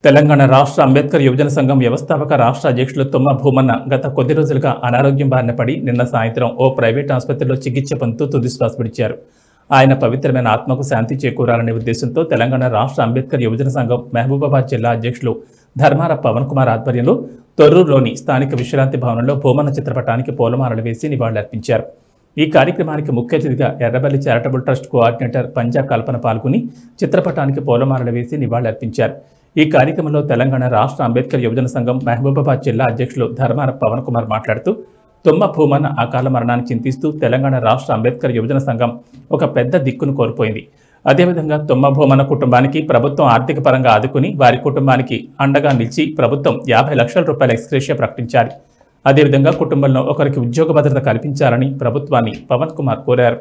తెలంగాణ రాష్ట్ర అంబేద్కర్ యువజన సంఘం వ్యవస్థాపక రాష్ట్ర అధ్యక్షులు తుమ్మ భూమన్న గత కొద్ది రోజులుగా అనారోగ్యం బారిన పడి నిన్న సాయంత్రం ఓ ప్రైవేట్ ఆసుపత్రిలో చికిత్స పొందుతూ తుది శ్వాస విడిచారు ఆయన పవిత్రమైన ఆత్మకు శాంతి చేకూరాలనే ఉద్దేశంతో తెలంగాణ రాష్ట్ర అంబేద్కర్ యువజన సంఘం మహబూబాబాద్ జిల్లా అధ్యక్షులు ధర్మార పవన్ కుమార్ ఆధ్వర్యంలో తొర్రూరులోని స్థానిక విశ్రాంతి భవనంలో భూమన్న చిత్రపటానికి పూలమాలలు వేసి నివాళులర్పించారు ఈ కార్యక్రమానికి ముఖ్య అతిథిగా Erraballi charitable trust coordinator Panja Kalpana పాల్గొని చిత్రపటానికి పూలమాలలు వేసి నివాళులర్పించారు ఈ కార్యక్రమంలో తెలంగాణ రాష్ట్ర అంబేద్కర్ యువజన సంఘం మహబూబాబాద్ జిల్లా అధ్యక్షులు ధర్మాన పవన్ కుమార్ మాట్లాడుతూ తుమ్మ భూమన్న అకాల మరణాన్ని చింతిస్తూ తెలంగాణ రాష్ట్ర అంబేద్కర్ యువజన సంఘం ఒక పెద్ద దిక్కును కోల్పోయింది అదేవిధంగా తుమ్మ భూమన్న కుటుంబానికి ప్రభుత్వం ఆర్థిక పరంగా ఆదుకుని వారి కుటుంబానికి అండగా నిలిచి ప్రభుత్వం యాభై లక్షల రూపాయల ఎక్స్గ్రేషియా ప్రకటించారు అదేవిధంగా కుటుంబంలో ఒకరికి ఉద్యోగ భద్రత కల్పించాలని ప్రభుత్వాన్ని పవన్ కుమార్ కోరారు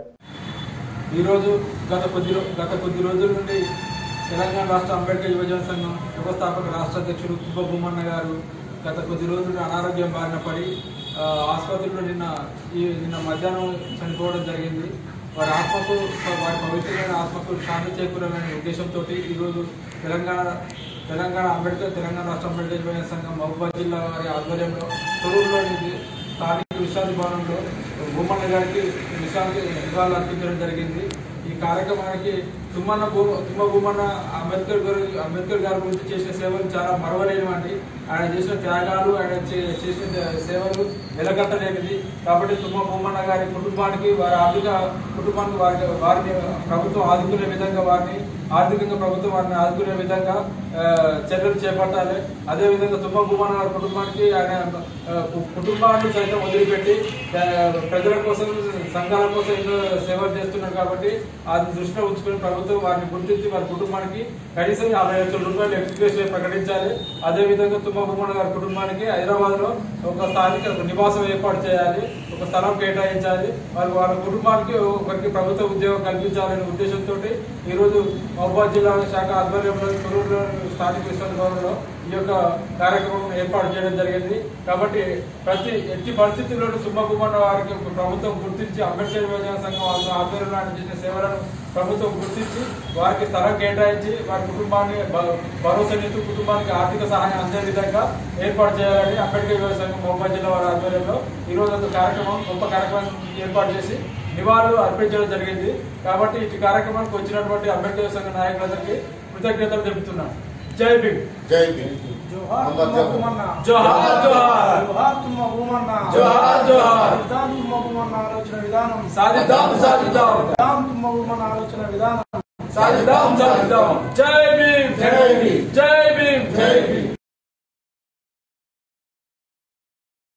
ఈరోజు గత కొద్ది రో- గత కొద్ది రోజుల నుండి తెలంగాణ రాష్ట్ర అంబేద్కర్ యువజన సంఘం వ్యవస్థాపక రాష్ట్ర అధ్యక్షుడు కుప్ప భూమన్న గారు గత కొద్ది రోజులు అనారోగ్యం బారిన పడి ఆ, ఆసుపత్రిలో నిన్న ఈ నిన్న మధ్యాహ్నం చనిపోవడం జరిగింది వారి ఆత్మకు వారి పవిత్రమైన ఆత్మకు శాంతి చేకూరాలనే ఉద్దేశంతో ఈరోజు తెలంగాణ తెలంగాణ అంబేద్కర్ తెలంగాణ రాష్ట్ర అంబేద్కర్ యువజన సంఘం మహబూబాద్ జిల్లా వారి ఆధ్వర్యంలో తొరూరులోని స్థానిక విశ్రాంతి భవనంలో భూమన్న గారికి విశ్రాంతి నివాళులు అర్పించడం జరిగింది ఈ కార్యక్రమానికి తుమ్మన్న భూ తుమ్మ భూమన్న అంబేద్కర్ గారు అంబేద్కర్ గారి గురించి చేసిన సేవలు చాలా మరవలేనివంటి ఆయన చేసిన త్యాగాలు ఆయన చే- చేసిన సేవలు వెలకట్టలేనిది కాబట్టి తుమ్మ భూమన్న గారి కుటుంబానికి వారి ఆర్థిక కుటుంబానికి వారి వారిని ప్రభుత్వం ఆదుకునే విధంగా వారిని ఆర్థికంగా ప్రభుత్వం వారిని ఆదుకునే విధంగా ఆ, చర్యలు చేపట్టాలి అదేవిధంగా తుమ్మ భూమన్న గారి కుటుంబానికి ఆయన ఆ, కు- కుటుంబాన్ని సైతం వదిలిపెట్టి ఆ, ప్రజల కోసం సంఘాల కోసం ఎన్నో సేవలు చేస్తున్నారు కాబట్టి అది దృష్టిలో ఉంచుకొని ప్రభుత్వం వారిని గుర్తించి వారి కుటుంబానికి కనీసం యాభై లక్షల రూపాయలు ఎక్స్గ్రేషన్ ప్రకటించాలి అదేవిధంగా తుమ్మ భూమన్న గారి కుటుంబానికి హైదరాబాద్ లో ఒక స్థానిక నివాసం ఏర్పాటు చేయాలి ఒక స్థలం కేటాయించాలి వారి వాళ్ళ కుటుంబానికి ఒకరికి ప్రభుత్వ ఉద్యోగం కల్పించాలనే ఉద్దేశంతో ఈ రోజు మహబూబాద్ జిల్లా శాఖ ఆధ్వర్యంలో తొరూరులో స్థానిక విశ్రాంతి భవనంలో ఈ యొక్క కార్యక్రమం ఏర్పాటు చేయడం జరిగింది కాబట్టి ప్రతి ఎట్టి పరిస్థితుల్లోనూ సుమ్మకుమార్ వారికి ప్రభుత్వం గుర్తించి అంబేద్కర్ యువజన సంఘం వాళ్ళ ఆధ్వర్యంలో ఆయన చేసిన సేవలను ప్రభుత్వం గుర్తించి వారికి స్థలం కేటాయించి వారి కుటుంబాన్ని భ- భరోసానిస్తూ కుటుంబానికి ఆర్థిక సహాయం అందే విధంగా ఏర్పాటు చేయాలని అంబేద్కర్ యువజన సంఘం మహబూబాద్ జిల్లా వారి ఆధ్వర్యంలో ఈ రోజు ఒక కార్యక్రమం గొప్ప కార్యక్రమం ఏర్పాటు చేసి నివాళులు అర్పించడం జరిగింది కాబట్టి ఇటు కార్యక్రమానికి వచ్చినటువంటి అంబేద్కర్ యువజన సంఘ నాయకులందరికీ కృతజ్ఞతలు తెలుపుతున్నాను జై భీమ్ జై భీమ్ జోహార్ మొహమ్మద్ తుమ్మ జఫర్. భూమన్న. జోహార్ జోహార్ జోహార్ తుమ్మ భూమన్న. జోహార్ జోహార్. సాధిద్దాం తుమ్మ భూమన్న ఆలోచన విధానం సాధిద్దాం సాధిద్దాం సాధిద్దాం తుమ్మ భూమన్న ఆలోచన విధానం సాధిద్దాం సాధిద్దాం జై భీమ్ జై